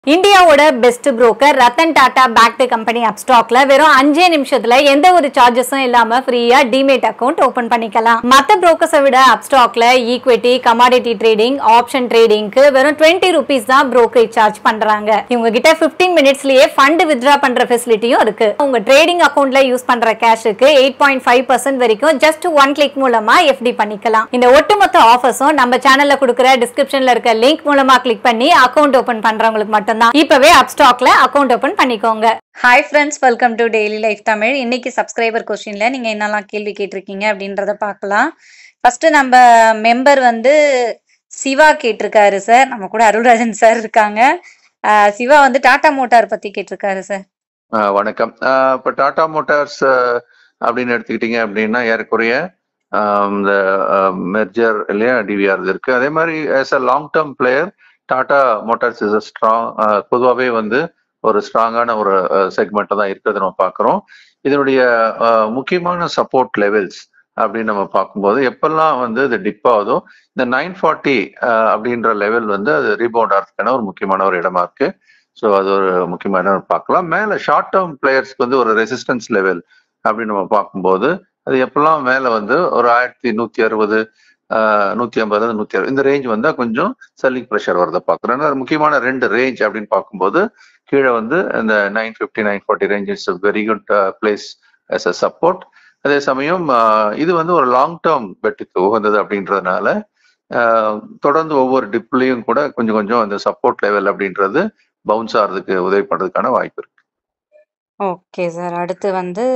இந்தியாவோட best broker Ratan Tata backed company அப்ஸ்டாக்ல வெறும் அஞ்சே நிமிஷத்துல எந்த ஒரு சார்ஜஸும் இல்லாம ஃப்ரீயா டிமேட் அக்கவுண்ட் ஓபன் பண்ணிக்கலாம் மத்த புரோக்கர்ஸை விட அப்ஸ்டாக்ல ஈக்விட்டி கமாடிட்டி ட்ரேடிங் ஆப்ஷன் ட்ரேடிங்க்கு வெறும் டுவெண்ட்டி ருபீஸ் தான் brokerage சார்ஜ் பண்றாங்க இவங்க கிட்ட 15 மினிட்ஸ்லயே ஃபண்ட் வித்ரா பண்ற ஃபெசிலிட்டியும் இருக்கு உங்க ட்ரேடிங் அக்கவுண்ட்ல யூஸ் பண்ற கேஷுக்கு எயிட் பாயிண்ட் ஃபைவ் பர்சன்ட் வரைக்கும் ஜஸ்ட் ஒன் கிளிக் மூலமா எஃப்டி பண்ணிக்கலாம் இந்த ஒட்டுமொத்த ஆஃபர்ஸும் நம்ம சேனல்ல கொடுக்குற டிஸ்கிரிப்ஷன்ல இருக்க லிங்க் மூலமா கிளிக் பண்ணி அக்கவுண்ட் ஓபன் பண்றவங்களுக்கு மட்டும்தான் இப்பவே அப்ஸ்டாக்ல அக்கவுண்ட் ஓபன் பண்ணிக்கோங்க hi friends welcome to daily life Tamil இன்னைக்கு சப்ஸ்கிரைபர் கொஸ்டின்ல நீங்க என்னெல்லாம் கேள்வி கேட்டிருக்கீங்க அப்படின்றத பார்க்கலாம் ஃபர்ஸ்ட் நம்ம மெம்பர் வந்து சிவா கேட்டிருக்காரு சார் நம்ம கூட அருள்ராஜன் சார் இருக்காங்க ஆஹ் சிவா வந்து டாடா மோட்டார் பத்தி கேட்டிருக்காரு சார் ஆ, வணக்கம் ஆ, இப்ப டாடா மோட்டார்ஸ் ஆ, அப்படின்னு எடுத்துக்கிட்டீங்க அப்படின்னா ஏறக்குறைய ஆ, இந்த மெர்ஜர் இல்லையா டிவிஆர் இருக்கு அதே மாதிரி as a long term player Tata Motors is a strong பொதுவாகவே வந்து ஒரு ஸ்ட்ராங்கான ஒரு செக்மெண்ட்டை தான் இருக்கிறது நம்ம பார்க்குறோம் இதனுடைய ஆ, முக்கியமான சப்போர்ட் லெவல்ஸ் அப்படின்னு நம்ம பார்க்கும்போது எப்பெல்லாம் வந்து இது டிப் ஆகுதோ இந்த நைன் ஃபார்ட்டி அப்படின்ற லெவல் வந்து அது ரீபவுண்ட் ஆகிறதுக்கான ஒரு முக்கியமான ஒரு இடமா இருக்கு ஸோ அது ஒரு முக்கியமான ஒரு பார்க்கலாம் மேலே ஷார்ட் டேர்ம் பிளேயர்ஸ்க்கு வந்து ஒரு ரெசிஸ்டன்ஸ் லெவல் அப்படின்னு நம்ம பார்க்கும்போது அது எப்பெல்லாம் மேலே வந்து ஒரு ஆயிரத்தி நூற்றி அறுபது நூற்றி ஐம்பது நூற்றி அறுபது இந்த ரேஞ்ச் வந்தால் கொஞ்சம் செல்லிங் ப்ரெஷர் வரதை பார்க்குறோம் ஏன்னா முக்கியமான ரெண்டு ரேஞ்ச் அப்படின்னு பார்க்கும்போது கீழே வந்து இந்த nine fifty nine forty range it's very good place as a support அதே சமயம் ஆஹ் இது வந்து ஒரு லாங் டேர்ம் பெட்டுக்கு உகந்தது அப்படின்றதுனால ஆஹ் தொடர்ந்து ஒவ்வொரு டிப்லையும் கூட கொஞ்சம் கொஞ்சம் அந்த சப்போர்ட் லெவல் அப்படின்றது பவுன்ஸ் ஆகிறதுக்கு உதவி பண்றதுக்கான வாய்ப்பு இருக்கு ஓகே சார் அடுத்து வந்து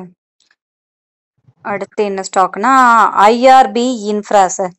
அடுத்து என்ன ஸ்டாக்னா IRB infra sir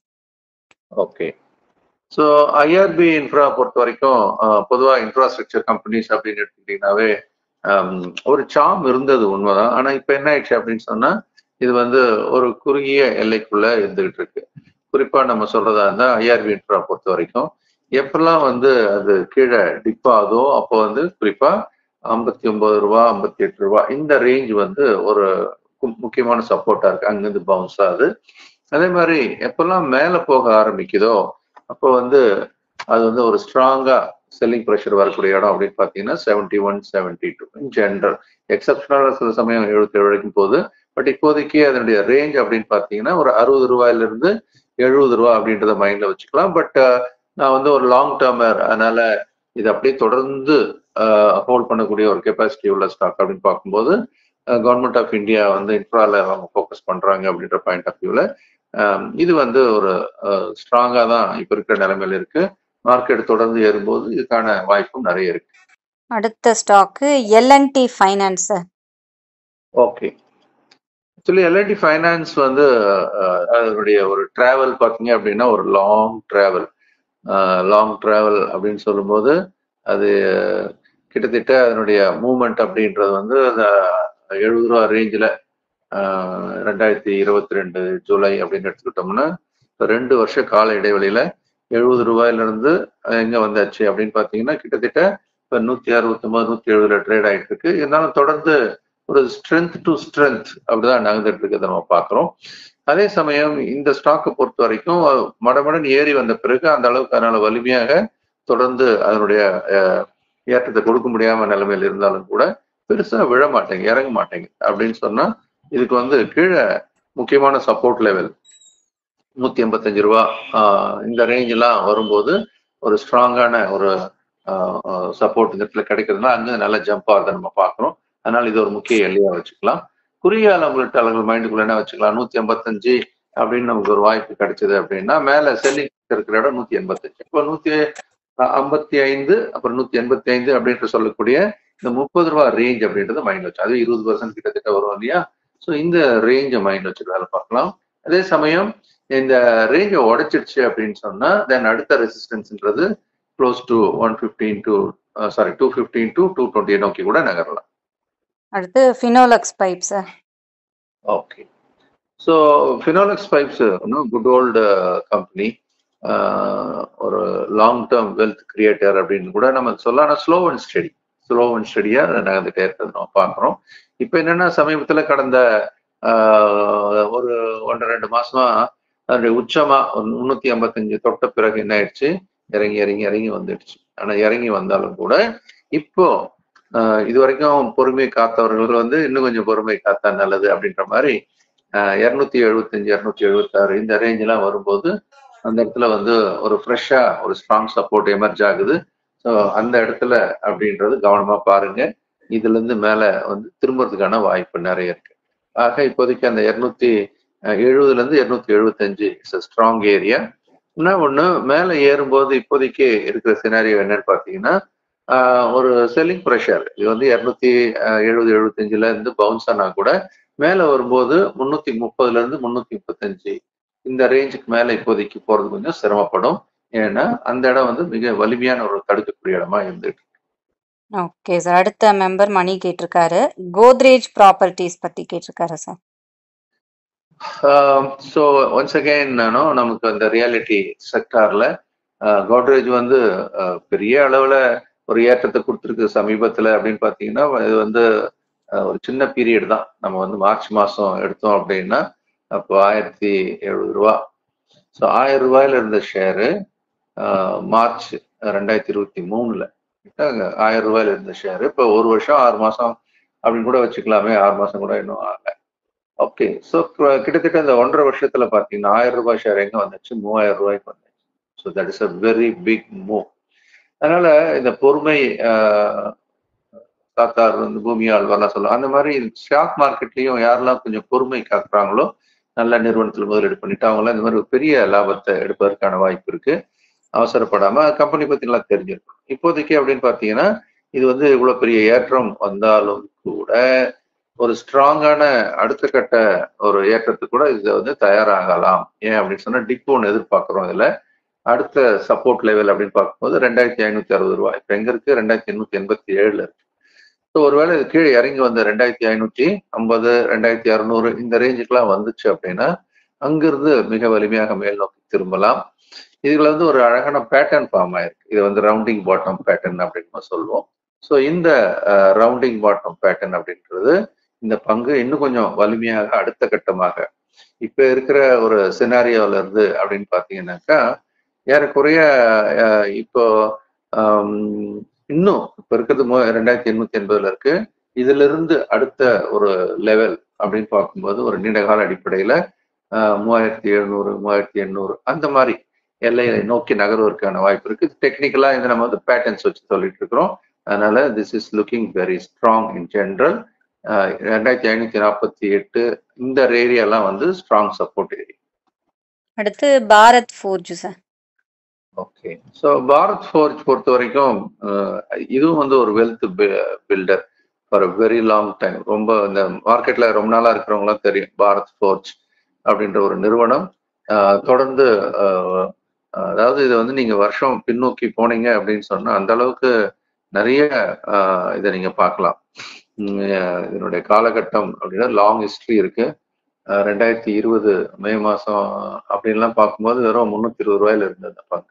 okay so IRB infra பொறுத்த வரைக்கும் பொதுவாக இன்ஃப்ராஸ்ட்ரக்சர் கம்பெனிஸ் அப்படின்னு எடுத்துக்கிட்டீங்கன்னாவே ஆம், ஒரு சாம் இருந்தது உண்மைதான் ஆனால் இப்போ என்ன ஆயிடுச்சு அப்படின்னு சொன்னா இது வந்து ஒரு குறுகிய எல்லைக்குள்ள இருந்துகிட்டு இருக்கு குறிப்பா நம்ம சொல்றதா இருந்தால் ஐஆர்பி இன்ஃப்ரா பொறுத்த வரைக்கும் எப்பெல்லாம் வந்து அது கீழே டிப் ஆகுதோ அப்போ வந்து குறிப்பா ஐம்பத்தி ஒன்பது ரூபா ஐம்பத்தி எட்டு ரூபா இந்த ரேஞ்ச் வந்து ஒரு கு- முக்கியமான சப்போர்ட்டா இருக்கு அங்கிருந்து பவுன்ஸ் ஆகுது அதே மாதிரி எப்பெல்லாம் மேலே போக ஆரம்பிக்குதோ அப்போ வந்து அது வந்து ஒரு ஸ்ட்ராங்கா செல்லிங் ப்ரெஷர் வரக்கூடிய இடம் அப்படின்னு பார்த்தீங்கன்னா seventy one seventy two in general எக்ஸப்ஷனலாக சில சமயம் எழுபத்தி ஏழு வரைக்கும் போகுது பட் இப்போதைக்கு அதனுடைய ரேஞ்ச் அப்படின்னு பார்த்தீங்கன்னா ஒரு அறுபது ரூபாயில இருந்து எழுபது ரூபா அப்படின்றத மைண்ட்ல வச்சுக்கலாம் பட் நான் வந்து ஒரு லாங் டேர்மர் அதனால இது அப்படியே தொடர்ந்து ஹோல்ட் பண்ணக்கூடிய ஒரு கெப்பாசிட்டி உள்ள ஸ்டாக் அப்படின்னு பார்க்கும்போது கவர்மெண்ட் ஆஃப் இந்தியா வந்து இன்ஃப்ரால அவங்க ஃபோக்கஸ் பண்றாங்க அப்படின்ற பாயிண்ட் ஆஃப் வியூல இது வந்து ஒரு ஸ்ட்ராங்கா தான் இப்ப இருக்கிற நிலைமையில இருக்கு மார்க்கெட் தொடர்ந்து ஏறும்போது இதுக்கான வாய்ப்பும் நிறைய இருக்கு அடுத்த stock LNT finance sir okay actually LID finance வந்து அஹ், அதனுடைய ஒரு டிராவல் பார்த்தீங்க அப்படின்னா ஒரு லாங் டிராவல் லாங் டிராவல் அப்படின்னு சொல்லும்போது அது கிட்டத்தட்ட அதனுடைய மூமெண்ட் அப்படின்றது வந்து அந்த எழுபது ரூபா ரேஞ்சில் ரெண்டாயிரத்தி இருபத்தி ரெண்டு ஜூலை அப்படின்னு எடுத்துக்கிட்டோம்னா இப்ப ரெண்டு வருஷ கால இடைவெளியில எழுபது ரூபாயிலிருந்து எங்க வந்தாச்சு அப்படின்னு பார்த்தீங்கன்னா கிட்டத்தட்ட இப்போ நூற்றி அறுபத்தொம்பது நூற்றி எழுபதுல ட்ரேட் ஆயிட்டு இருக்கு இருந்தாலும் தொடர்ந்து ஒரு ஸ்ட்ரென்த் டு ஸ்ட்ரென்த் அப்படிதான் நகர்ந்துட்டு இருக்கிறத நம்ம பார்க்குறோம் அதே சமயம் இந்த ஸ்டாக்கை பொறுத்த வரைக்கும் மடமடன் ஏறி வந்த பிறகு அந்த அளவுக்கு அதனால வலிமையாக தொடர்ந்து அதனுடைய அஹ், ஏற்றத்தை கொடுக்க முடியாம நிலைமையில் இருந்தாலும் கூட பெருசா விழ மாட்டேங்க இறங்க மாட்டேங்க அப்படின்னு சொன்னா இதுக்கு வந்து கீழே முக்கியமான சப்போர்ட் லெவல் நூத்தி எண்பத்தஞ்சு ரூபா ஆஹ், இந்த ரேஞ்ச் எல்லாம் வரும்போது ஒரு ஸ்ட்ராங்கான ஒரு சப்போர்ட் இந்த இடத்துல கிடைக்கிறதுனா அங்க நல்ல ஜம்ப் ஆகுதை நம்ம பார்க்குறோம் அதனால இது ஒரு முக்கிய எல்லையா வச்சுக்கலாம் குறுகிய அளவுகள் அளவுகள் மைண்டுக்குள்ள என்ன வச்சுக்கலாம் நூத்தி எண்பத்தஞ்சு அப்படின்னு நமக்கு ஒரு வாய்ப்பு கிடைச்சது அப்படின்னா மேல செல்லிங் இருக்கிற இடம் நூத்தி எண்பத்தஞ்சு இப்போ நூத்தி ஐம்பத்தி ஐந்து அப்புறம் நூத்தி எண்பத்தி ஐந்து அப்படின்ட்டு சொல்லக்கூடிய இந்த முப்பது ரூபா ரேஞ்ச் அப்படின்றது மைண்ட் வச்சு அது இருபது பர்சன்ட் கிட்டத்தட்ட வரும் இல்லையா ஸோ இந்த ரேஞ்சை மைண்ட் வச்சு வேலை பார்க்கலாம் அதே சமயம் இந்த ரேஞ்சை உடைச்சிடுச்சு அப்படின்னு சொன்னா தென் அடுத்த ரெசிஸ்டன்ஸ்ன்றது close to one fifteen to sorry two fifteen to two twenty நோக்கி கூட நகரலாம் அடுத்து Finolex pipe sir okay so Finolex pipes இன்னும் குட் ஓல்டு கம்பெனி ஒரு லாங் டேர்ம் வெல்த் கிரியேட்டர் அப்படின்னு கூட நம்ம சொல்லலாம் ஆனால் slow and steady slow and ஸ்டடியாக நகர்ந்துட்டே இருக்கிறது நம்ம பார்க்குறோம் இப்போ என்னன்னா சமீபத்தில் கடந்த ஆஹ், ஒரு ஒன்றரை ரெண்டு மாசமா அதனுடைய உச்சமா ஒரு முன்னூத்தி ஐம்பத்தஞ்சு தொட்ட பிறகு என்ன ஆயிடுச்சு இறங்கி இறங்கி இறங்கி வந்துடுச்சு ஆனா இறங்கி வந்தாலும் கூட இப்போ ஆஹ் இது வரைக்கும் பொறுமை காத்தவர்கள் வந்து இன்னும் கொஞ்சம் பொறுமை காத்தா நல்லது அப்படின்ற மாதிரி இரநூத்தி எழுபத்தஞ்சு இரநூத்தி எழுபத்தாறு இந்த ரேஞ்ச் எல்லாம் வரும்போது அந்த இடத்துல வந்து ஒரு ஃப்ரெஷ்ஷா ஒரு ஸ்ட்ராங் சப்போர்ட் எமர்ஜ் ஆகுது ஸோ அந்த இடத்துல அப்படின்றது கவனமா பாருங்க இதுல இருந்து மேல வந்து திரும்புறதுக்கான வாய்ப்பு நிறைய இருக்கு ஆக இப்போதைக்கு அந்த இருநூத்தி எழுபதுல இருந்து இருநூத்தி எழுபத்தஞ்சு இட்ஸ் ஸ்ட்ராங் ஏரியா என்ன ஒண்ணு மேல ஏறும்போது இப்போதைக்கு இருக்கிற சினாரியோ என்னன்னு பாத்தீங்கன்னா ஆஹ் ஒரு செல்லிங் ப்ரெஷர் இது வந்து இரநூத்தி எழுபது எழுபத்தஞ்சுல இருந்து பவுன்ஸ் ஆனா கூட மேல வரும்போது முன்னூத்தி முப்பதுல இருந்து முன்னூத்தி முப்பத்தஞ்சு இந்த ரேஞ்சுக்கு மேல இப்போதைக்கு போறது கொஞ்சம் சிரமப்படும் ஏன்னா அந்த இடம் வந்து மிக வலிமையான ஒரு தடுக்கக்கூடிய இடமா இருந்துட்டு ஓகே சார் அடுத்த மெம்பர் மணி கேட்டிருக்காரு கோத்ரேஜ் ப்ராப்பர்ட்டிஸ் பத்தி கேட்டிருக்காரு சார் ஸோ ஒன்ஸ் அகைன் நானும் நமக்கு அந்த ரியாலிட்டி செக்டார்ல கோட்ரேஜ் வந்து uh, பெரிய அளவுல ஒரு ஏற்றத்தை கொடுத்துருக்கு சமீபத்துல அப்படின்னு பாத்தீங்கன்னா இது வந்து uh, ஒரு சின்ன பீரியட் தான் நம்ம வந்து மார்ச் மாசம் எடுத்தோம் அப்படின்னா அப்போ ஆயிரத்தி எழுபது ரூபா ஸோ ஆயிரம் ரூபாயில இருந்த ஷேரு மார்ச் ரெண்டாயிரத்தி இருபத்தி மூணுல ஆயிரம் ரூபாயில இருந்த ஷேர் இப்போ ஒரு வருஷம் ஆறு மாசம் அப்படின்னு கூட வச்சுக்கலாமே ஆறு மாசம் கூட இன்னும் ஆகல ஓகே ஸோ கிட்டத்தட்ட இந்த ஒன்றரை வருஷத்துல பாத்தீங்கன்னா ஆயிரம் ரூபாய் ஷேர் எங்க வந்துச்சு மூவாயிரம் ரூபாய்க்கு வந்துச்சு so that is a very big move அதனால இந்த பொறுமை ஆஹ், காத்தார் வந்து பூமி ஆழ்வார்லாம் சொல்லுவோம் அந்த மாதிரி ஸ்டாக் மார்க்கெட்லயும் யாரெல்லாம் கொஞ்சம் பொறுமை காக்குறாங்களோ நல்ல நிறுவனத்துல முதலீடு பண்ணிட்டு அவங்களாம் இந்த மாதிரி ஒரு பெரிய லாபத்தை எடுப்பதற்கான வாய்ப்பு இருக்கு அவசரப்படாம கம்பெனி பத்தி நல்லா தெரிஞ்சிருக்கும் இப்போதைக்கு அப்படின்னு பாத்தீங்கன்னா இது வந்து இவ்வளவு பெரிய ஏற்றம் வந்தாலும் கூட ஒரு ஸ்ட்ராங்கான அடுத்த கட்ட ஒரு ஏற்றத்துக்கு கூட இது வந்து தயாராகலாம் ஏன் அப்படின்னு சொன்னா டிப் ஒன்று எதிர்பார்க்கிறோம் இதுல அடுத்த சப்போர்ட் லெவல் அப்படின்னு பார்க்கும்போது ரெண்டாயிரத்தி ஐநூத்தி அறுபது ரூபாய் இப்ப எங்க இருக்கு ரெண்டாயிரத்தி எண்ணூத்தி எண்பத்தி ஏழுல இருக்கு ஸோ ஒருவேளை இது கீழே இறங்கி வந்த ரெண்டாயிரத்தி ஐநூத்தி ஐம்பது ரெண்டாயிரத்தி அறுநூறு இந்த ரேஞ்சுக்கெல்லாம் வந்துச்சு அப்படின்னா அங்கிருந்து மிக வலிமையாக மேல் நோக்கி திரும்பலாம் இதுல வந்து ஒரு அழகான பேட்டர்ன் ஃபார்ம் ஆயிருக்கு இது வந்து ரவுண்டிங் பாட்டம் பேட்டர்ன் அப்படின்னு நம்ம சொல்லுவோம் ஸோ இந்த ரவுண்டிங் பாட்டம் பேட்டர்ன் அப்படின்றது இந்த பங்கு இன்னும் கொஞ்சம் வலிமையாக அடுத்த கட்டமாக இப்ப இருக்கிற ஒரு சினாரியோல இருந்து அப்படின்னு பாத்தீங்கன்னாக்கா ஏறக்குறைய அஹ், இப்போ ஆம், இன்னும் இப்ப இருக்கிறது மூ- ரெண்டாயிரத்தி எண்ணூத்தி எண்பதுல இருக்கு இதுல இருந்து அடுத்த ஒரு லெவல் அப்படின்னு பார்க்கும்போது ஒரு நீண்ட கால அடிப்படையில ஆஹ், மூவாயிரத்தி எழுநூறு மூவாயிரத்தி எண்ணூறு அந்த மாதிரி எல்லையை நோக்கி நகர்வதற்கான வாய்ப்பு இருக்கு டெக்னிக்கலா இதை நம்ம வந்து பேட்டர்ன்ஸ் வச்சு சொல்லிட்டு இருக்கிறோம் அதனால this is looking very strong in general ரெண்டாயிரத்தி ஐநூத்தி நாற்பத்தி எட்டு இந்த ஏரியாலாம் வந்து ஸ்ட்ராங் சப்போர்ட் ஏரியா அடுத்து Bharat forge sir okay so Bharat forge பொறுத்த வரைக்கும் அஹ், இதுவும் வந்து ஒரு wealth builder for very long time ரொம்ப இந்த மார்க்கெட்ல ரொம்ப நாளா இருக்கிறவங்களாம் தெரியும் பாரத் ஃபோர்ஜ் அப்படின்ற ஒரு நிறுவனம் அஹ், தொடர்ந்து அஹ், அதாவது இது வந்து நீங்க வருஷம் பின்னோக்கி போனீங்க அப்படின்னு சொன்னா அந்த அளவுக்கு நிறைய அஹ், இதை நீங்க பார்க்கலாம் உம், அஹ், இதனுடைய காலகட்டம் அப்படின்னா லாங் ஹிஸ்டரி இருக்கு அஹ், ரெண்டாயிரத்தி இருபது மே மாசம் அப்படின்லாம் பார்க்கும்போது வெறும் முந்நூத்தி இருபது ரூபாயில இருந்தது அந்த பங்கு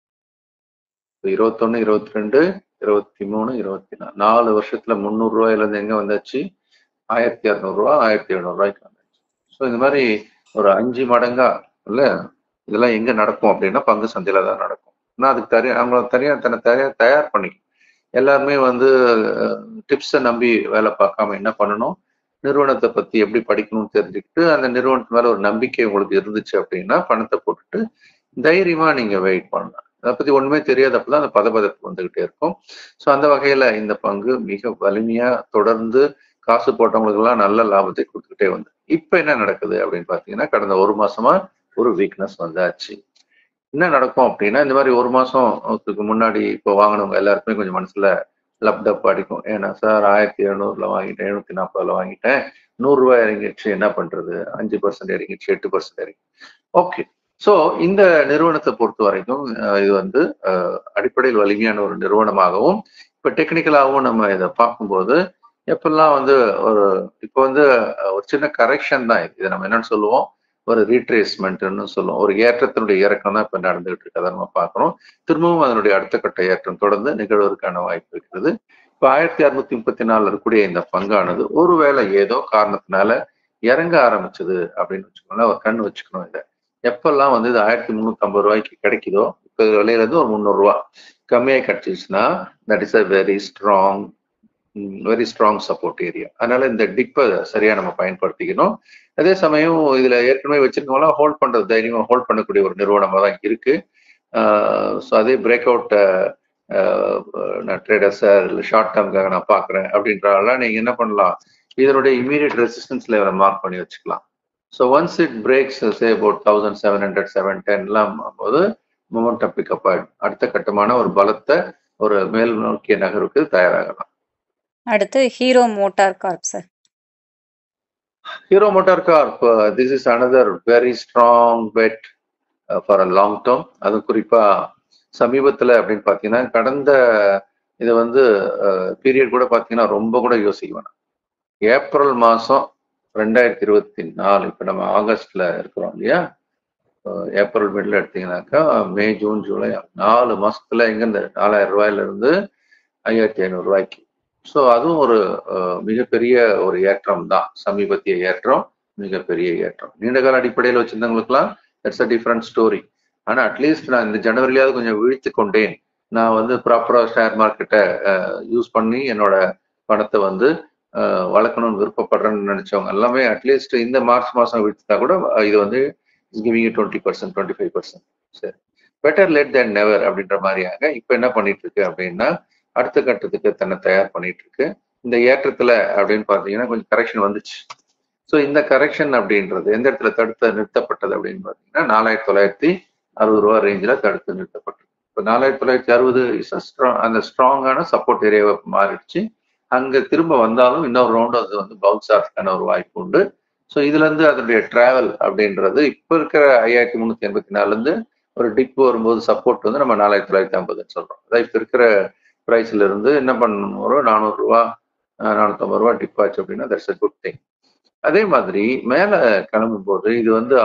இப்போ இருபத்தொன்னு இருபத்தி ரெண்டு இருபத்தி மூணு இருபத்தி நாலு நாலு வருஷத்துல முந்நூறு ரூபாயில இருந்து எங்க வந்தாச்சு ஆயிரத்தி இரநூறுவா ஆயிரத்தி எழுநூறு ரூபாய்க்கு வந்தாச்சு ஸோ இந்த மாதிரி ஒரு அஞ்சு மடங்கா இல்ல இதெல்லாம் எங்க நடக்கும் அப்படின்னா பங்கு சந்தையில தான் நடக்கும் ஆனால் அதுக்கு தனியா அவங்க தனியா தன்னை தயார் தயார் பண்ணிக்கணும் எல்லாருமே வந்து டிப்ஸை நம்பி வேலை பார்க்காம என்ன பண்ணணும் நிறுவனத்தை பத்தி எப்படி படிக்கணும்னு தெரிஞ்சுக்கிட்டு அந்த நிறுவனத்து மேல ஒரு நம்பிக்கை உங்களுக்கு இருந்துச்சு அப்படின்னா பணத்தை போட்டுட்டு தைரியமா நீங்க வெயிட் பண்ணலாம் அதை பத்தி ஒண்ணுமே தெரியாதப்பதான் அந்த பதபதப்பு வந்துகிட்டே இருக்கும் ஸோ அந்த வகையில இந்த பங்கு மிக வலிமையா தொடர்ந்து காசு போட்டவங்களுக்கு எல்லாம் நல்ல லாபத்தை கொடுத்துக்கிட்டே வந்து இப்ப என்ன நடக்குது அப்படின்னு பாத்தீங்கன்னா கடந்த ஒரு மாசமா ஒரு வீக்னஸ் வந்தாச்சு என்ன நடக்கும் அப்படின்னா இந்த மாதிரி ஒரு மாசத்துக்கு முன்னாடி இப்போ வாங்கினவங்க எல்லாருக்குமே கொஞ்சம் மனசுல லப்டப் அடிக்கும் ஏன்னா சார் ஆயிரத்தி எழுநூறுல வாங்கிட்டேன் எழுநூத்தி நாற்பதுல வாங்கிட்டேன் நூறு ரூபாய் இறங்கிடுச்சு என்ன பண்றது அஞ்சு பர்சன்ட் இறங்கிடுச்சு எட்டு பர்சன்ட் இறங்கி ஓகே ஸோ இந்த நிறுவனத்தை பொறுத்த வரைக்கும் அஹ், இது வந்து அஹ், அடிப்படையில் வலிமையான ஒரு நிறுவனமாகவும் இப்போ டெக்னிக்கலாகவும் நம்ம இதை பார்க்கும்போது எப்பெல்லாம் வந்து ஒரு இப்போ வந்து அஹ், ஒரு சின்ன கரெக்ஷன் தான் இது இதை நம்ம என்னன்னு சொல்லுவோம் ஒரு ரீட்ரேஸ்மெண்ட்னு சொல்லுவோம் ஒரு ஏற்றத்தினுடைய இறக்கம் தான் இப்போ நடந்துகிட்டு இருக்கு அதை நம்ம பார்க்குறோம் திரும்பவும் அதனுடைய அடுத்த கட்ட ஏற்றம் தொடர்ந்து நிகழ்வதற்கான வாய்ப்பு இருக்கிறது இப்போ ஆயிரத்தி அறுநூத்தி முப்பத்தி நாலுல இருக்கக்கூடிய இந்த பங்கானது ஒருவேளை ஏதோ காரணத்தினால இறங்க ஆரம்பிச்சது அப்படின்னு வச்சுக்கோங்களேன் ஒரு கண் வச்சுக்கணும் இதை எப்பெல்லாம் வந்து இது ஆயிரத்தி முந்நூத்தி ஐம்பது ரூபாய்க்கு கிடைக்குதோ விலையில இருந்து ஒரு முந்நூறு ரூபா கம்மியாக கிடைச்சிச்சுன்னா that is a very strong very strong support area அதனால இந்த டிப்பை சரியா நம்ம பயன்படுத்திக்கணும் அதே சமயம் இதுல ஏற்கனவே வச்சிருக்கவங்களாம் ஹோல்ட் பண்றது தைரியமா ஹோல்ட் பண்ணக்கூடிய ஒரு நிறுவனமா தான் இருக்கு ஸோ அதே பிரேக் அவுட் நான் ட்ரேடர்ஸை இல்லை ஷார்ட் டேர்ம்காக நான் பார்க்குறேன் அப்படின்றதெல்லாம் நீங்கள் என்ன பண்ணலாம் இதனுடைய இமீடியட் ரெசிஸ்டன்ஸ் லெவலை மார்க் பண்ணி வச்சுக்கலாம் so once it breaks say about thousand seven hundred seven டென்லாம் போது மொமெண்டம் பிக்கப் ஆகிடும் அடுத்த கட்டமான ஒரு பலத்தை ஒரு மேல் நோக்கிய நகருக்கு தயாராகலாம் அடுத்து hero motor corp sir hero motor corp this is another very strong bet for a long term அது குறிப்பா சமீபத்துல அப்படின்னு பாத்தீங்கன்னா கடந்த இது வந்து பீரியட் கூட பாத்தீங்கன்னா ரொம்ப கூட யோசிக்க வேணாம் ஏப்ரல் மாசம் ரெண்டாயிரத்தி இருபத்தி நாலு இப்ப நம்ம ஆகஸ்ட்ல இருக்கிறோம் இல்லையா ஏப்ரல் மிடில் எடுத்தீங்கன்னாக்கா மே ஜூன் ஜூலை நாலு மாசத்துல எங்க இந்த நாலாயிரம் ரூபாயில இருந்து ஐயாயிரத்தி ஐநூறு ரூபாய்க்கு ஸோ அதுவும் ஒரு மிகப்பெரிய ஒரு ஏற்றம் தான் சமீபத்திய ஏற்றம் மிகப்பெரிய ஏற்றம் நீண்ட கால அடிப்படையில் வச்சிருந்தவங்களுக்குலாம் தட்ஸ் அ டிஃப்ரெண்ட் ஸ்டோரி ஆனா அட்லீஸ்ட் நான் இந்த ஜனவரிலையாவது கொஞ்சம் விழித்து கொண்டேன் நான் வந்து ப்ராப்பரா ஷேர் மார்க்கெட்டை யூஸ் பண்ணி என்னோட பணத்தை வந்து வளர்க்கணும்னு விருப்பப்படுறேன்னு நினைச்சவங்க எல்லாமே அட்லீஸ்ட் இந்த மார்ச் மாசம் விழுத்துட்டா கூட இது வந்து giving twenty percent twenty five percent சரி பெட்டர் லெட் தென் நெவர் அப்படின்ற மாதிரியாக இப்போ என்ன பண்ணிட்டு இருக்கு அப்படின்னா அடுத்த கட்டத்துக்கு தன்னை தயார் பண்ணிட்டு இருக்கு இந்த ஏற்றத்துல அப்படின்னு பார்த்தீங்கன்னா கொஞ்சம் கரெக்ஷன் வந்துச்சு ஸோ இந்த கரெக்ஷன் அப்படின்றது எந்த இடத்துல தடுத்து நிறுத்தப்பட்டது அப்படின்னு பார்த்தீங்கன்னா நாலாயிரத்தி தொள்ளாயிரத்தி அறுபது ரூபா ரேஞ்சில் தடுத்து நிறுத்தப்பட்டது இப்போ நாலாயிரத்தி தொள்ளாயிரத்தி அறுபது இஸ் ஸ்ட்ராங் அந்த ஸ்ட்ராங்கான சப்போர்ட் ஏரியாவை மாறிடுச்சு அங்க திரும்ப வந்தாலும் இன்னொரு ரவுண்ட் அது வந்து பவுன்ஸ் ஆகிறதுக்கான ஒரு வாய்ப்பு உண்டு ஸோ இதுல இருந்து அதனுடைய டிராவல் அப்படின்றது இப்போ இருக்கிற ஐயாயிரத்தி முந்நூற்றி எண்பத்தி நாலுல இருந்து ஒரு டிப் வரும்போது சப்போர்ட் வந்து நம்ம நாலாயிரத்தி தொள்ளாயிரத்தி ஐம்பதுன்னு சொல்றோம் அதான் இப்போ இருக்கிற ப்ரைஸ்ல இருந்து என்ன பண்ணணும் ஒரு நானூறு ரூபா நானூற்றம்பது ரூபா டிப் ஆச்சு அப்படின்னா தட்ஸ் அ குட் திங் அதே மாதிரி மேலே கிளம்பும் போது இது வந்து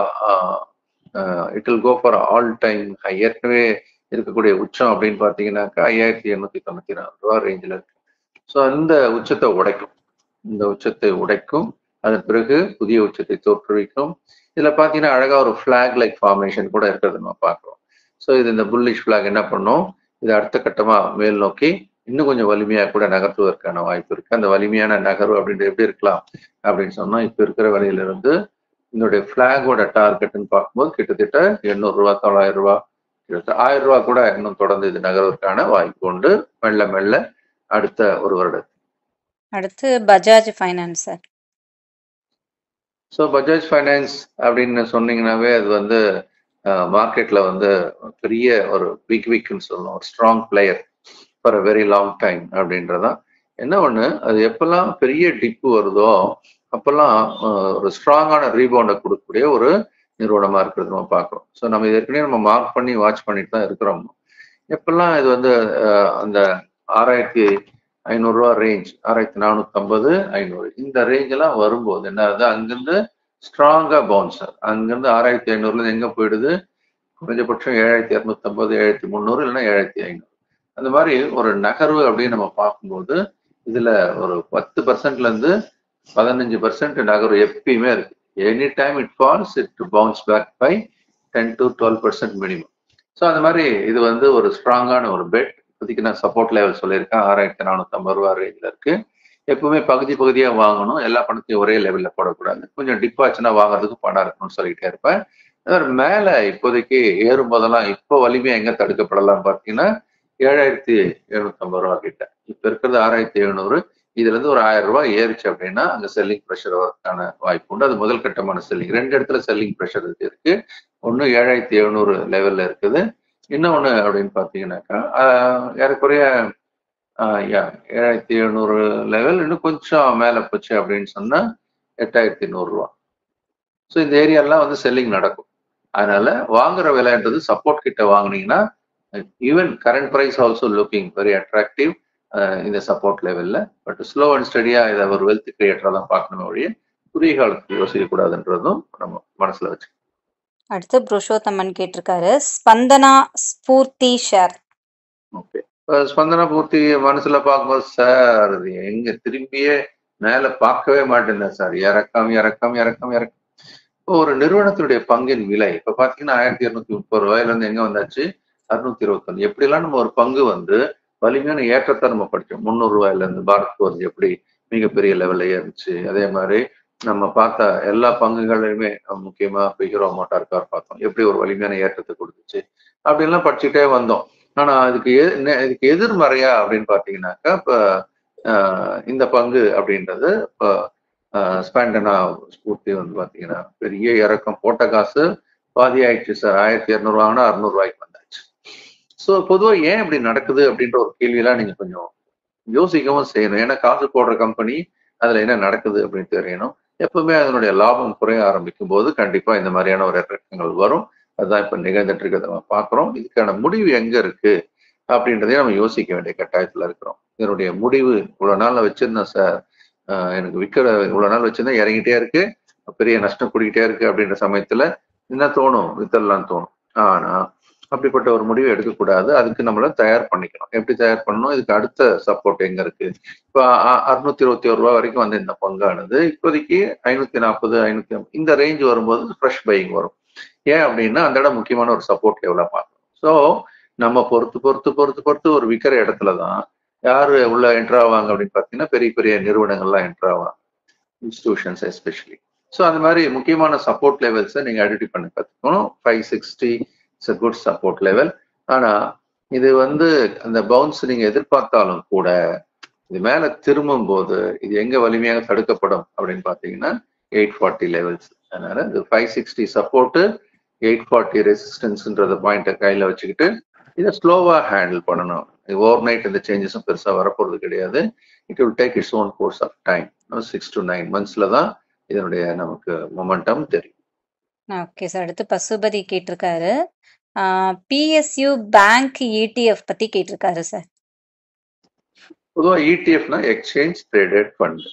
it will go for all time high ஏற்கனவே இருக்கக்கூடிய உச்சம் அப்படின்னு பார்த்தீங்கன்னாக்கா ஐயாயிரத்தி எண்ணூத்தி தொண்ணூத்தி நாலு ரூபா ரேஞ்சில் இருக்கு ஸோ இந்த உச்சத்தை உடைக்கும் இந்த உச்சத்தை உடைக்கும் அதன் பிறகு புதிய உச்சத்தை தோற்றுவிக்கும் இதுல பாத்தீங்கன்னா அழகா ஒரு ஃபிளாக் லைக் ஃபார்மேஷன் கூட இருக்கிறது நம்ம பார்க்குறோம் ஸோ இது இந்த புல்லிஷ் ஃபிளாக் என்ன பண்ணும் இது அடுத்த கட்டமா மேல் நோக்கி இன்னும் கொஞ்சம் வலிமையா கூட நகர்த்துவதற்கான வாய்ப்பு இருக்கு அந்த வலிமையான நகர்வு அப்படின்றது எப்படி இருக்கலாம் அப்படின்னு சொன்னா இப்ப இருக்கிற வழியில இருந்து இதனுடைய ஃபிளாகோட டார்கெட்னு பார்க்கும்போது கிட்டத்தட்ட எண்ணூறு ரூபா தொள்ளாயிரம் ரூபா கிட்டத்தட்ட ஆயிரம் ரூபா கூட இன்னும் தொடர்ந்து இது நகர்வதற்கான வாய்ப்பு உண்டு மெல்ல மெல்ல அடுத்த ஒரு வருடம் அடுத்து Bajaj finance sir so Bajaj finance அப்படின்னு சொன்னீங்கன்னாவே அது வந்து மார்க்கெட்ல வந்து பெரிய ஒரு பிக் விக்னு சொல்லணும் ஒரு strong player for a very long time அப்படின்றதான் என்ன ஒன்று அது எப்பெல்லாம் பெரிய டிப்பு வருதோ அப்பெல்லாம் ஒரு ஸ்ட்ராங்கான ரீபவுண்டை கொடுக்கக்கூடிய ஒரு நிறுவனமா இருக்கிறது நம்ம பார்க்குறோம் ஸோ நம்ம இது ஏற்கனவே நம்ம மார்க் பண்ணி வாட்ச் பண்ணிட்டு தான் இருக்கிறோம் எப்பெல்லாம் இது வந்து அந்த ஆறாயிரத்தி ஐநூறுரூவா ரேஞ்ச் ஆறாயிரத்தி நானூற்றம்பது ஐநூறு இந்த ரேஞ்ச் எல்லாம் வரும்போது என்ன ஆகுது அங்கிருந்து ஸ்ட்ராங்கா பவுன்சர் அங்கிருந்து ஆறாயிரத்தி ஐநூறுல எங்க போயிடுது குறைஞ்சபட்சம் ஏழாயிரத்தி இரநூத்தம்பது ஏழாயிரத்தி முந்நூறு இல்லைன்னா ஏழாயிரத்தி ஐநூறு அந்த மாதிரி ஒரு நகர்வு அப்படின்னு நம்ம பார்க்கும்போது இதுல ஒரு பத்து பர்சன்ட்ல இருந்து பதினஞ்சு பர்சன்ட் நகர்வு எப்பயுமே இருக்கு any time it falls it bounce back by ten to twelve percent minimum so அந்த மாதிரி இது வந்து ஒரு ஸ்ட்ராங்கான ஒரு பெட் இப்போதைக்கு நான் சப்போர்ட் லெவல் சொல்லியிருக்கேன் ஆறாயிரத்தி நானூத்தி ஐம்பது ரூபா ரேஞ்சில் இருக்கு எப்பவுமே பகுதி பகுதியாக வாங்கணும் எல்லா பணத்தையும் ஒரே லெவலில் போடக்கூடாது கொஞ்சம் டிப் ஆச்சுன்னா வாங்குறதுக்கு பணம் இருக்கணும்னு சொல்லிட்டே இருப்பேன் மேலே இப்போதைக்கு ஏறும் போதெல்லாம் இப்போ வலிமையாக எங்கே தடுக்கப்படலாம் பார்த்தீங்கன்னா ஏழாயிரத்தி எழுநூத்தம்பது ரூபா கிட்ட இப்போ இருக்கிறது ஆறாயிரத்தி எழுநூறு இதுல இருந்து ஒரு ஆயிரம் ரூபாய் ஏறிச்சு அப்படின்னா அங்க செல்லிங் ப்ரெஷர் வரதுக்கான வாய்ப்பு உண்டு அது முதல் கட்டமான செல்லிங் ரெண்டு இடத்துல செல்லிங் ப்ரெஷர் இருக்கு ஒன்று ஏழாயிரத்தி எழுநூறு லெவல்ல இருக்குது இன்னொன்று அப்படின்னு பார்த்தீங்கன்னாக்கா ஏறக்குறைய ஏழாயிரத்தி எழுநூறு லெவல் இன்னும் கொஞ்சம் மேலே போச்சு அப்படின்னு சொன்னா எட்டாயிரத்தி நூறுரூவா ஸோ இந்த ஏரியாலாம் வந்து செல்லிங் நடக்கும் அதனால வாங்குற விலைன்றது சப்போர்ட் கிட்ட வாங்கினீங்கன்னா even current price also looking very attractive இந்த சப்போர்ட் லெவல்ல பட் ஸ்லோ அண்ட் ஸ்டடியா இதை ஒரு வெல்த் கிரியேட்டரா தான் பார்க்கணும் ஒழிய குறுகிய காலத்துக்கு யோசிக்க கூடாதுன்றதும் நம்ம மனசுல வச்சு அடுத்து புருஷோத்தமன் கேட்டிருக்காரு ஸ்பந்தனா ஸ்பூர்த்தி ஷேர் ஓகே ஸ்பந்தனா பூர்த்தி மனசுல பார்க்கும்போது சார் அது எங்க திரும்பியே மேல பார்க்கவே மாட்டேன் சார் இறக்கம் இறக்கம் இறக்கம் இறக்கம் இப்போ ஒரு நிறுவனத்துடைய பங்கின் விலை இப்ப பாத்தீங்கன்னா ஆயிரத்தி இருநூத்தி முப்பது ரூபாயில இருந்து எங்க வந்தாச்சு அறுநூத்தி இருபத்தொன்னு எப்படிலாம் நம்ம ஒரு பங்கு வந்து வலிமையான ஏற்றத்தை நம்ம படிச்சோம் முந்நூறு ரூபாயில இருந்து பாரத் வந்து எப்படி மிகப்பெரிய லெவல்ல ஏறிச்சு அதே மாதிரி நம்ம பார்த்த எல்லா பங்குகளையுமே முக்கியமா இப்போ ஹீரோ மோட்டார் கார் பார்த்தோம் எப்படி ஒரு வலிமையான ஏற்றத்தை கொடுத்துச்சு அப்படின்லாம் படிச்சுட்டே வந்தோம் ஆனா அதுக்கு எ- என்ன- இதுக்கு எதிர்மறையா அப்படின்னு பாத்தீங்கன்னாக்கா இப்ப ஆஹ் இந்த பங்கு அப்படின்றது இப்போ ஸ்பாண்டனா ஸ்பூர்த்தி வந்து பாத்தீங்கன்னா பெரிய இறக்கம் போட்ட காசு பாதி ஆயிடுச்சு சார் ஆயிரத்தி இரநூறுவாங்கன்னா அறுநூறுவாய்க்கு வந்தாச்சு ஸோ பொதுவா ஏன் இப்படி நடக்குது அப்படின்ற ஒரு கேள்வியெல்லாம் நீங்க கொஞ்சம் யோசிக்கவும் செய்யணும் ஏன்னா காசு போடுற கம்பெனி அதுல என்ன நடக்குது அப்படின்னு தெரியணும் எப்பவுமே அதனுடைய லாபம் குறைய ஆரம்பிக்கும் போது கண்டிப்பா இந்த மாதிரியான ஒரு இறக்கங்கள் வரும் அதுதான் இப்ப நிகழ்ந்துட்டு இருக்கிறத நம்ம பாக்குறோம் இதுக்கான முடிவு எங்க இருக்கு அப்படின்றதையும் நம்ம யோசிக்க வேண்டிய கட்டாயத்துல இருக்கிறோம் இதனுடைய முடிவு இவ்வளவு நாள் நான் வச்சிருந்தேன் சார் ஆஹ் எனக்கு விற்கிற இவ்வளவு நாள் வச்சிருந்தேன் இறங்கிட்டே இருக்கு பெரிய நஷ்டம் கூடிக்கிட்டே இருக்கு அப்படின்ற சமயத்துல என்ன தோணும் வித்தரலாம் தோணும் ஆனா அப்படிப்பட்ட ஒரு முடிவு எடுக்கக்கூடாது அதுக்கு நம்மள தயார் பண்ணிக்கணும் எப்படி தயார் பண்ணணும் இதுக்கு அடுத்த சப்போர்ட் எங்க இருக்கு இப்போ அறுநூத்தி இருபத்தி ஒரு ரூபா வரைக்கும் வந்து இந்த பங்கானது இப்போதைக்கு ஐநூத்தி நாற்பது ஐநூத்தி இந்த ரேஞ்ச் வரும்போது ஃப்ரெஷ் பையிங் வரும் ஏன் அப்படின்னா அந்த இடம் முக்கியமான ஒரு சப்போர்ட் லெவலா பார்க்கணும் ஸோ நம்ம பொறுத்து பொறுத்து பொறுத்து பொறுத்து ஒரு விற்கிற இடத்துல தான் யாரு உள்ள என்ட்ரு ஆவாங்க அப்படின்னு பார்த்தீங்கன்னா பெரிய பெரிய நிறுவனங்கள்லாம் என்ட்ரு ஆவாங்க இன்ஸ்டிடியூஷன்ஸ் எஸ்பெஷலி ஸோ அந்த மாதிரி முக்கியமான சப்போர்ட் லெவல்ஸை நீங்க ஐடென்டி பண்ணி கற்றுக்கணும் five sixty it's a good support level ஆனா இது வந்து அந்த பவுன்ஸ் நீங்க எதிர்பார்த்தாலும் கூட இது மேல திரும்பும் போது இது எங்க வலிமையாக தடுக்கப்படும் அப்படின்னு பார்த்தீங்கன்னா எயிட் ஃபார்ட்டி லெவல்ஸ் அதனால இது five sixty support eight forty ரெசிஸ்டன்ஸ்ன்றத பாயிண்ட்டை கையில வச்சுக்கிட்டு இதை ஸ்லோவா ஹேண்டில் பண்ணணும் ஓவர் நைட் இந்த சேஞ்சஸும் பெருசா வரப்போறது கிடையாது it will take its own course of time six to nine மந்த்ஸ்ல தான் இதனுடைய நமக்கு மொமெண்டம் தெரியும் ஓகே சார் அடுத்து பசுபதி கேட்டிருக்காரு பிஎஸ்யூ பேங்க் இடிஎஃப் பத்தி கேட்டிருக்காரு சார் பொதுவாக இடிஎஃப்னா எக்ஸ்சேஞ்ச் ட்ரேடட் ஃபண்ட்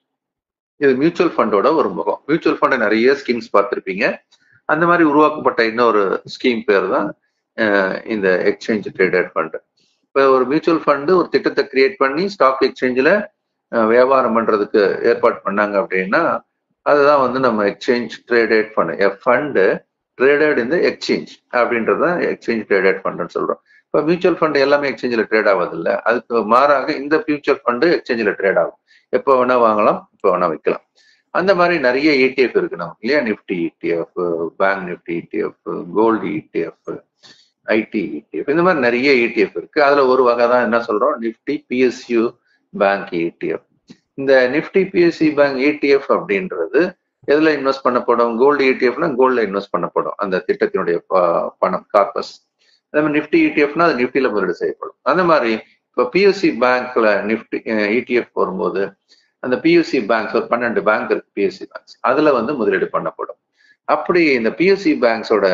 இது மியூச்சுவல் ஃபண்டோட ஒரு முகம் மியூச்சுவல் ஃபண்ட் நிறைய ஸ்கீம்ஸ் பார்த்துருப்பீங்க அந்த மாதிரி உருவாக்கப்பட்ட இன்னொரு ஸ்கீம் பேர் தான் அஹ், இந்த எக்ஸ்சேஞ்ச் ட்ரேடட் ஃபண்ட் இப்போ ஒரு மியூச்சுவல் ஃபண்டு ஒரு திட்டத்தை கிரியேட் பண்ணி ஸ்டாக் எக்ஸ்சேஞ்சில் வியாபாரம் பண்றதுக்கு ஏற்பாடு பண்ணாங்க அப்படின்னா அதுதான் வந்து நம்ம exchange traded fund E fund traded இந்த எக்ஸ்சேஞ்ச் அப்படின்றது தான் எக்ஸ்சேஞ்ச் ட்ரேடட் ஃபண்டுன்னு சொல்றோம் இப்போ மியூச்சுவல் ஃபண்ட் எல்லாமே எக்ஸ்சேஞ்சில் ட்ரேட் ஆவதில்ல அதுக்கு மாறாக இந்த மியூச்சுவல் ஃபண்டு எக்ஸ்சேஞ்சில் ட்ரேட் ஆகும் எப்போ வேணா வாங்கலாம் எப்போ வேணா விற்கலாம் அந்த மாதிரி நிறைய இடிஎஃப் இருக்கு நமக்கு இல்லையா Nifty ETF bank Nifty ETF gold ETF IT ETF இந்த மாதிரி நிறைய இடிஎஃப் இருக்கு அதுல ஒரு வகை தான் என்ன சொல்றோம் நிஃப்டி பிஎஸ்யூ பேங்க் இடிஎஃப் இந்த நிஃப்டி பிஎஸ்சி பேங்க் இடிஎஃப் அப்படின்றது எதுல இன்வெஸ்ட் பண்ணப்படும் கோல்டு இடிஎஃப்னா கோல்ட்ல இன்வெஸ்ட் பண்ணப்படும் அந்த திட்டத்தினுடைய ப- பணம் கார்பஸ் அதே மாதிரி நிஃப்டி இடிஎஃப்னா அது நிஃப்டியில முதலீடு செய்யப்படும் அந்த மாதிரி இப்போ பிஎஸ்சி பேங்க்ல நிஃப்டி இடிஎஃப் வரும்போது அந்த பிஎஸ்சி பேங்க்ஸ் ஒரு பன்னெண்டு பேங்க் இருக்கு பிஎஸ்சி பேங்க்ஸ் அதுல வந்து முதலீடு பண்ணப்படும் அப்படி இந்த பிஎஸ்சி பேங்க்ஸோட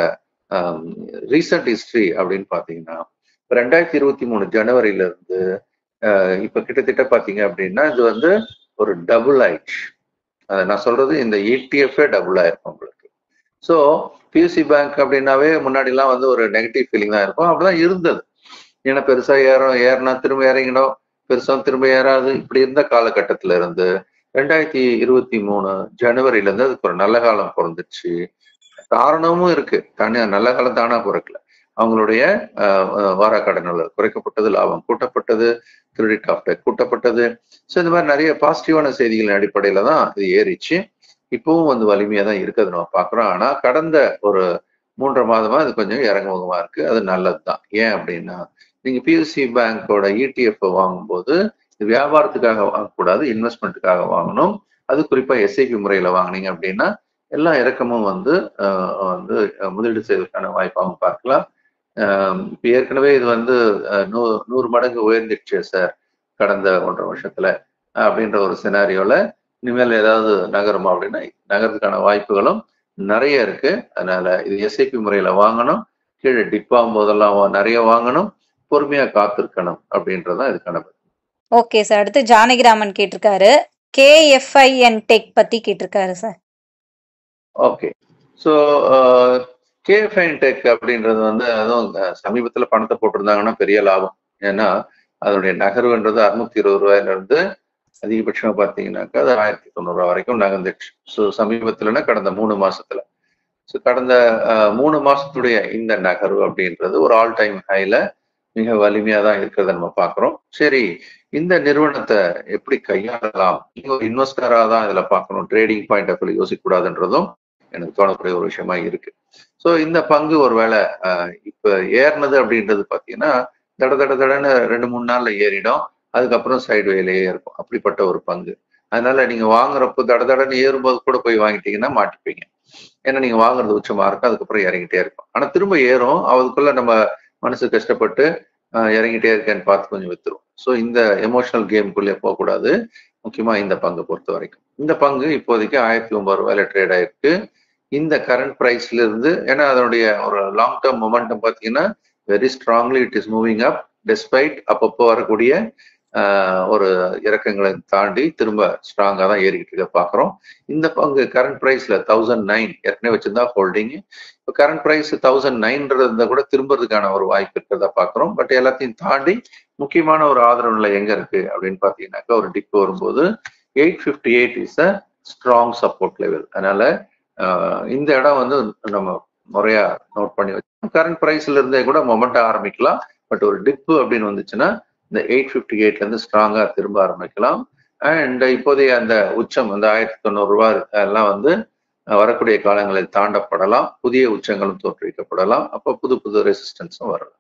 ரீசன்ட் ஹிஸ்டரி அப்படின்னு பாத்தீங்கன்னா ரெண்டாயிரத்தி இருபத்தி மூணு ஜனவரியில இருந்து அஹ், இப்ப கிட்டத்தட்ட பாத்தீங்க அப்படின்னா இது வந்து ஒரு டபுள் ஆயிடுச்சு அதை நான் சொல்றது இந்த இடிஎஃப்ஏ டபுள் ஆயிருக்கும் உங்களுக்கு ஸோ பிஎஸ்சி பேங்க் அப்படின்னாவே முன்னாடிலாம் வந்து ஒரு நெகட்டிவ் ஃபீலிங் தான் இருக்கும் அப்படிதான் இருந்தது ஏன்னா பெருசா ஏறும் ஏறினா திரும்ப இறங்கிடும் பெருசா திரும்ப ஏறாது இப்படி இருந்த காலகட்டத்துல இருந்து ரெண்டாயிரத்தி இருபத்தி மூணு ஜனவரில இருந்து அதுக்கு ஒரு நல்ல காலம் பிறந்துச்சு காரணமும் இருக்கு தானே நல்ல காலம் தானா பிறக்கல அவங்களுடைய வாராக்கடனில் குறைக்கப்பட்டது லாபம் கூட்டப்பட்டது கிரெடிட் ஆஃப்டர் கூட்டப்பட்டது ஸோ இந்த மாதிரி நிறைய பாசிட்டிவான செய்திகளின் அடிப்படையில தான் இது ஏறிச்சு இப்பவும் வந்து வலிமையா தான் இருக்கிறது நம்ம பார்க்குறோம் ஆனா கடந்த ஒரு மூன்றரை மாதமா இது கொஞ்சம் இறங்குமுகமா இருக்கு அது நல்லது தான் ஏன் அப்படின்னா நீங்க பிஎஸ்சி பேங்கோட இடிஎஃப் வாங்கும்போது இது வியாபாரத்துக்காக வாங்கக்கூடாது இன்வெஸ்ட்மெண்ட்டுக்காக வாங்கணும் அது குறிப்பா எஸ்ஐபி முறையில வாங்குனீங்க அப்படின்னா எல்லா இறக்கமும் வந்து அஹ், வந்து அஹ், முதலீடு செய்வதற்கான வாய்ப்பாகவும் பார்க்கலாம் அஹ், இப்ப ஏற்கனவே இது வந்து அஹ், நூ நூறு மடங்கு உயர்ந்துடுச்சு சார் கடந்த ஒன்றரை வருஷத்துல அப்படின்ற ஒரு சினாரியோல இனிமேல் ஏதாவது நகருமா அப்படின்னா நகரத்துக்கான வாய்ப்புகளும் நிறைய இருக்கு அதனால இது எஸ்ஐபி முறையில வாங்கணும் கீழே டிப் ஆகும் போதெல்லாம் வா- நிறைய வாங்கணும் பொறுமையா காத்திருக்கணும் அப்படின்றதுதான் இதுக்கான பதில். ஓகே சார் அடுத்து ஜானகிராமன் கேட்டிருக்காரு கேஎஃப்ஐஎன் டெக் பத்தி கேட்டிருக்காரு sir okay so KFin tech அப்படின்றது வந்து அதுவும் அஹ், சமீபத்துல பணத்தை போட்டிருந்தாங்கன்னா பெரிய லாபம் ஏன்னா அதனுடைய நகர்வுன்றது அறுநூத்தி இருபது ரூபாயில இருந்து அதிகபட்சமா பார்த்தீங்கன்னாக்கா அது ஆயிரத்தி தொண்ணூறு ரூபா வரைக்கும் நகர்ந்துச்சு ஸோ சமீபத்துலன்னா கடந்த மூணு மாசத்துல ஸோ கடந்த அஹ், மூணு மாசத்துடைய இந்த நகர்வு அப்படின்றது ஒரு ஆல் டைம் ஹைல மிக வலிமையா தான் இருக்கிறத நம்ம பார்க்கிறோம் சரி இந்த நிறுவனத்தை எப்படி கையாளலாம் நீங்க ஒரு இன்வெஸ்டரா தான் இதுல பார்க்கணும் ட்ரேடிங் பாயிண்ட் ஆஃப் யோசிக்க கூடாதுன்றதும் எனக்கு தோணக்கூடிய ஒரு விஷயமா இருக்கு ஸோ இந்த பங்கு ஒருவேளை அஹ், இப்ப ஏறினது அப்படின்றது பாத்தீங்கன்னா தட தட தடன்னு ரெண்டு மூணு நாள்ல ஏறிடும் அதுக்கப்புறம் சைடு வேலையே இருக்கும் அப்படிப்பட்ட ஒரு பங்கு அதனால நீங்க வாங்குறப்போ தட தடன்னு ஏறும்போது கூட போய் வாங்கிட்டீங்கன்னா மாட்டிப்பீங்க ஏன்னா நீங்க வாங்குறது உச்சமா இருக்கும் அதுக்கப்புறம் இறங்கிட்டே இருக்கும் ஆனா திரும்ப ஏறும் அதுக்குள்ள நம்ம மனசு கஷ்டப்பட்டு ஆஹ், இறங்கிட்டே இருக்கேன்னு பார்த்து கொஞ்சம் வித்துரும் ஸோ இந்த எமோஷனல் கேமுக்குள்ளே போகக்கூடாது முக்கியமா இந்த பங்கை பொறுத்த வரைக்கும் இந்த பங்கு இப்போதைக்கு ஆயிரத்தி ஒன்பது ரூபாயில ட்ரேட் ஆயிருக்கு இந்த கரண்ட் பிரைஸ்ல இருந்து ஏன்னா அதனுடைய ஒரு லாங் டேர்ம் மொமெண்டம் பார்த்தீங்கன்னா very strongly it is moving up despite அப்பப்போ வரக்கூடிய ஆஹ், ஒரு இறக்கங்களை தாண்டி திரும்ப ஸ்ட்ராங்கா தான் ஏறிக்கிட்டு இருக்க பாக்குறோம் இந்த பங்கு கரண்ட் பிரைஸ்ல தௌசண்ட் நைன் ஏற்கனவே வச்சிருந்தா ஹோல்டிங் இப்போ கரண்ட் பிரைஸ் தௌசண்ட் நைன்றது இருந்தா கூட திரும்புறதுக்கான ஒரு வாய்ப்பு இருக்கிறதா பாக்குறோம் பட் எல்லாத்தையும் தாண்டி முக்கியமான ஒரு ஆதரவு நிலை எங்க இருக்கு அப்படின்னு பாத்தீங்கன்னாக்கா ஒரு டிப் வரும்போது eight fifty eight is a strong support level அதனால ஆஹ், இந்த இடம் வந்து நம்ம முறையா நோட் பண்ணி வச்சு கரண்ட் பிரைஸ்ல இருந்தே கூட மொமெண்ட் ஆரம்பிக்கலாம் பட் ஒரு டிப்பு அப்படின்னு வந்துச்சுன்னா இந்த எயிட் ஃபிஃப்டி எயிட்ல இருந்து ஸ்ட்ராங்கா திரும்ப ஆரம்பிக்கலாம் அண்ட் இப்போதைய அந்த உச்சம் அந்த ஆயிரத்தி தொண்ணூறு ரூபாய் எல்லாம் வந்து அஹ், வரக்கூடிய காலங்களில் தாண்டப்படலாம் புதிய உச்சங்களும் தோற்றுவிக்கப்படலாம் அப்போ புது புது ரெசிஸ்டன்ஸும் வரலாம்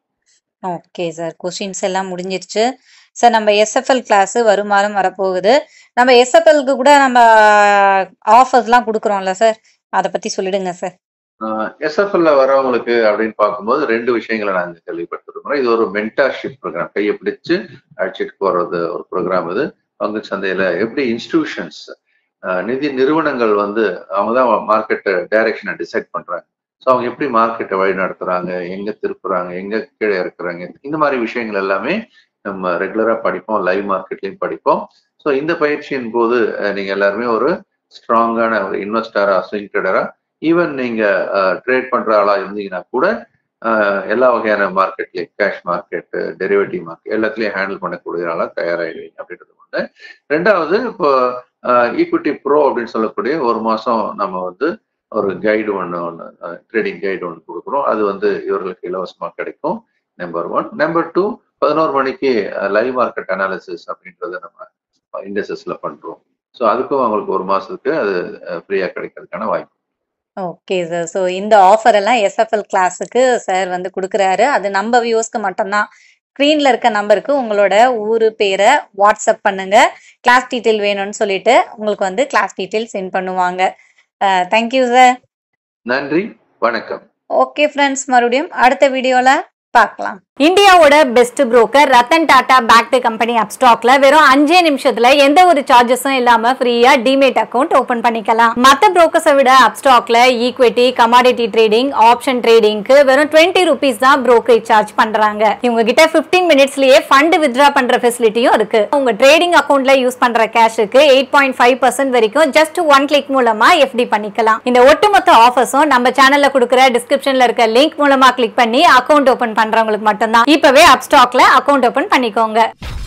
ஓகே சார் கொஸ்டின்ஸ் எல்லாம் முடிஞ்சிருச்சு சார் நம்ம எஸ்எஃப்எல் கிளாஸ் வருமானம் வரப்போகுது நம்ம எஸ்எஃப்எல்க்கு கூட நம்ம ஆஃபர்ஸ்லாம் கொடுக்குறோம்ல சார் அதை பத்தி சொல்லிடுங்க சார் எஸ்எஃப்எல்ல வரவங்களுக்கு அப்படின்னு பார்க்கும்போது ரெண்டு விஷயங்களை நாங்க கேள்விப்பட்டிருக்கிறோம் இது ஒரு மென்டார்ஷிப் ப்ரோக்ராம் கையை பிடிச்சு அழைச்சிட்டு போறது ஒரு ப்ரோக்ராம் இது பங்கு சந்தையில எப்படி இன்ஸ்டிடியூஷன்ஸ் நிதி நிறுவனங்கள் வந்து அவங்க தான் மார்க்கெட் டைரக்ஷனை டிசைட் பண்றாங்க ஸோ அவங்க எப்படி மார்க்கெட்டை வழி நடத்துறாங்க எங்க திருப்புறாங்க எங்க கீழே இருக்கிறாங்க இந்த மாதிரி விஷயங்கள் எல்லாமே நம்ம ரெகுலரா படிப்போம் லைவ் மார்க்கெட்லயும் படிப்போம் ஸோ இந்த பயிற்சியின் போது அஹ், நீங்க எல்லாருமே ஒரு ஸ்ட்ராங்கான ஒரு இன்வெஸ்டரா ஸ்விங் ட்ரேடரா ஈவன் நீங்க ட்ரேட் பண்ற ஆளா இருந்தீங்கன்னா கூட அஹ், எல்லா வகையான மார்க்கெட்லயும் கேஷ் மார்க்கெட் டெரிவேட்டிவ் மார்க்கெட் எல்லாத்துலயும் ஹேண்டில் பண்ணக்கூடிய ஆளா தயாராகிடுவீங்க அப்படின்றது ஒண்ணு ரெண்டாவது இப்போ ஈக்விட்டி ப்ரோ அப்படின்னு சொல்லக்கூடிய ஒரு மாசம் நம்ம வந்து ஒரு கைடு ஒன்று ஒன்று ட்ரேடிங் கைடு ஒன்று கொடுக்குறோம் அது வந்து இவர்களுக்கு இலவசமாக கிடைக்கும் நம்பர் ஒன் நம்பர் டூ பதினோரு மணிக்கு லைவ் மார்க்கெட் அனாலிசிஸ் அப்படின்றத நம்ம இண்டஸ்ட்ரீஸ்ல பண்றோம் ஸோ அதுக்கும் அவங்களுக்கு ஒரு மாசத்துக்கு அது ஃப்ரீயா கிடைக்கிறதுக்கான வாய்ப்பு ஓகே சார் ஸோ இந்த ஆஃபர் எல்லாம் எஸ்எஃப்எல் கிளாஸுக்கு சார் வந்து கொடுக்குறாரு அது நம்ம வியூஸ்க்கு மட்டும்தான் ஸ்க்ரீன்ல இருக்க நம்பருக்கு உங்களோட ஊரு பேரை வாட்ஸ்அப் பண்ணுங்க கிளாஸ் டீட்டெயில் வேணும்னு சொல்லிட்டு உங்களுக்கு வந்து கிளாஸ் டீட்டெயில் சென்ட் பண்ணுவாங்க தேங்க்யூ சார் நன்றி வணக்கம் ஓகே ஃப்ரெண்ட்ஸ் மறுபடியும் அடுத்த வீடியோல பார்க்கலாம் இந்தியாவோட best broker Ratan Tata backed company அப்ஸ்டாக்ல வெறும் அஞ்சே நிமிஷத்துல எந்த ஒரு சார்ஜஸும் இல்லாம ஃப்ரீயா டிமேட் அக்கவுண்ட் ஓபன் பண்ணிக்கலாம் மத்த புரோக்கர்ஸை விட அப்ஸ்டாக்ல ஈக்விட்டி கமாடிட்டி ட்ரேடிங் ஆப்ஷன் ட்ரேடிங்க்கு வெறும் டுவெண்ட்டி ருபீஸ் தான் brokerage சார்ஜ் பண்றாங்க இவங்க கிட்ட 15 மினிட்ஸ்லயே ஃபண்ட் வித்ரா பண்ற ஃபெசிலிட்டியும் இருக்கு உங்க ட்ரேடிங் அக்கவுண்ட்ல யூஸ் பண்ற கேஷுக்கு எயிட் பாயிண்ட் ஃபைவ் பர்சன்ட் வரைக்கும் ஜஸ்ட் ஒன் கிளிக் மூலமா எஃப்டி பண்ணிக்கலாம் இந்த ஒட்டுமொத்த ஆஃபர்ஸும் நம்ம சேனல்ல கொடுக்குற டிஸ்கிரிப்ஷன்ல இருக்க லிங்க் மூலமா கிளிக் பண்ணி அக்கவுண்ட் ஓபன் பண்றவங்களுக்கு மட்டும்தான் இப்பவே அப்ஸ்டாக்ல அக்கவுண்ட் ஓபன் பண்ணிக்கோங்க